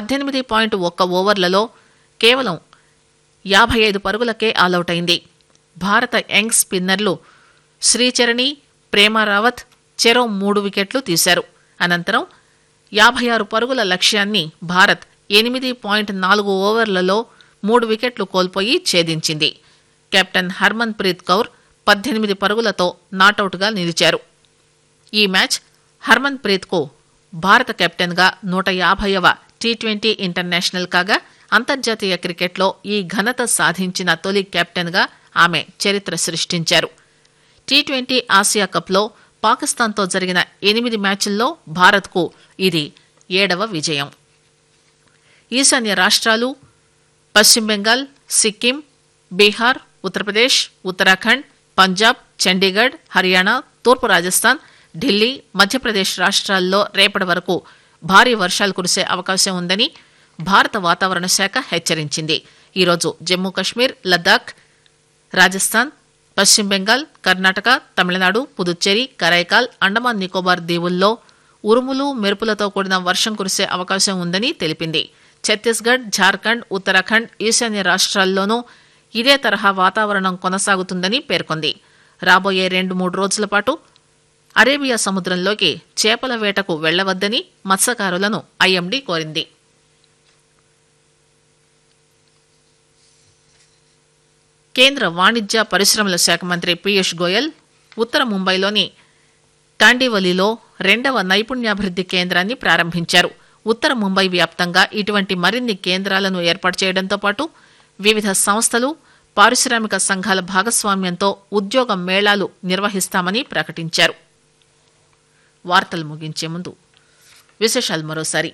పద్దెనిమిది పాయింట్ ఒక్క ఓవర్లలో కేవలం యాభై ఐదు పరుగులకే ఆలౌట్ అయింది భారత యంగ్ స్పిన్నర్లు శ్రీచరణి ప్రేమ రావత్ చెరో మూడు వికెట్లు తీశారు అనంతరం యాభై ఆరు పరుగుల లక్ష్యాన్ని భారత్ ఎనిమిది పాయింట్ నాలుగు ఓవర్లలో మూడు వికెట్లు కోల్పోయి ఛేదించింది కెప్టెన్ హర్మన్ ప్రీత్ కౌర్ పద్దెనిమిది పరుగులతో నాటౌట్గా నిలిచారు ఈ మ్యాచ్ హర్మన్ ప్రీత్కు భారత కెప్టెన్గా నూట యాభైవ టీ ట్వంటీ ఇంటర్నేషనల్ కాగా అంతర్జాతీయ క్రికెట్లో ఈ ఘనత సాధించిన తొలి కెప్టెన్గా ఆమె చరిత్ర సృష్టించారు టీ ట్వంటీ ఆసియా కప్లో పాకిస్తాన్తో జరిగిన ఎనిమిది మ్యాచ్ల్లో భారత్కు ఇది ఏడవ విజయం ఈశాన్య రాష్ట్రాలు పశ్చిమ బెంగాల్ సిక్కిం బీహార్ ఉత్తరప్రదేశ్ ఉత్తరాఖండ్ పంజాబ్ చండీగఢ్ హర్యానా తూర్పు రాజస్థాన్ ఢిల్లీ మధ్యప్రదేశ్ రాష్ట్రాల్లో రేపటి వరకు భారీ వర్షాలు కురిసే అవకాశం ఉందని భారత వాతావరణ శాఖ హెచ్చరించింది ఈరోజు జమ్మూ కశ్మీర్ లద్దాఖ్ రాజస్థాన్ పశ్చిమ బెంగాల్ కర్ణాటక తమిళనాడు పుదుచ్చేరి కరైకాల్ అండమాన్ నికోబార్ దీవుల్లో ఉరుములు మెరుపులతో కూడిన వర్షం కురిసే అవకాశం ఉందని తెలిపింది ఛత్తీస్గఢ్ ఝార్ఖండ్ ఉత్తరాఖండ్ ఈశాన్య రాష్ట్రాల్లోనూ ఇదే తరహా వాతావరణం కొనసాగుతుందని పేర్కొంది రాబోయే రెండు మూడు రోజుల పాటు అరేబియా సముద్రంలోకి చేపల వేటకు వెళ్లవద్దని మత్స్యకారులను ఐఎండీ కోరింది కేంద్ర వాణిజ్య పరిశ్రమల శాఖ మంత్రి పీయూష్ గోయల్ ఉత్తర ముంబైలోని టాండివలిలో రెండవ నైపుణ్యాభివృద్ది కేంద్రాన్ని ప్రారంభించారు ఉత్తర ముంబై వ్యాప్తంగా ఇటువంటి మరిన్ని కేంద్రాలను ఏర్పాటు చేయడంతో పాటు వివిధ సంస్థలు పారిశ్రామిక సంఘాల భాగస్వామ్యంతో ఉద్యోగ మేళాలు నిర్వహిస్తామని ప్రకటించారు వార్తలు ముగించే ముందు విశేషాలు మరోసారి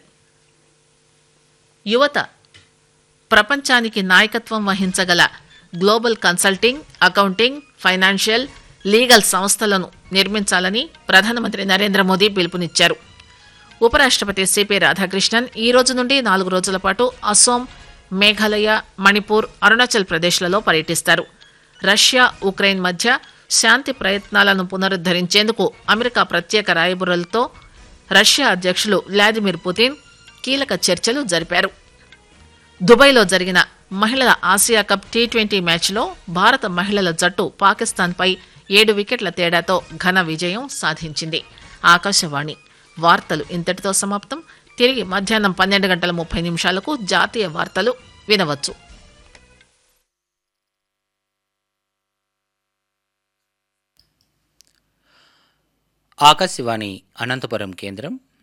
యువత ప్రపంచానికి నాయకత్వం వహించగల global consulting accounting financial legal సంస్థలను నిర్మించాలని ప్రధానమంత్రి నరేంద్ర మోదీ పిలుపునిచ్చారు ఉపరాష్ట్రపతి సిపి రాధాకృష్ణన్ ఈ రోజు నుండి నాలుగు రోజుల పాటు అసోం మేఘాలయ మణిపూర్ అరుణాచల్ ప్రదేశ్లలో పర్యటిస్తారు రష్యా ఉక్రెయిన్ మధ్య శాంతి ప్రయత్నాలను పునరుద్దరించేందుకు అమెరికా ప్రత్యేక రాయబురులతో రష్యా అధ్యక్షులు వ్లాదిమిర్ పుతిన్ కీలక చర్చలు జరిపారు దుబాయ్లో జరిగిన మహిళల ఆసియా కప్ టీ ట్వంటీ మ్యాచ్లో భారత మహిళల జట్టు పాకిస్తాన్పై ఏడు వికెట్ల తేడాతో ఘన విజయం సాధించింది ఆకాశవాణి వార్తలు ఇంతటితో సమాప్తం తిరిగి మధ్యాహ్నం పన్నెండు గంటల ముప్పై నిమిషాలకు జాతీయ వార్తలు వినవచ్చు ఆకాశవాణి అనంతపురం కేంద్రం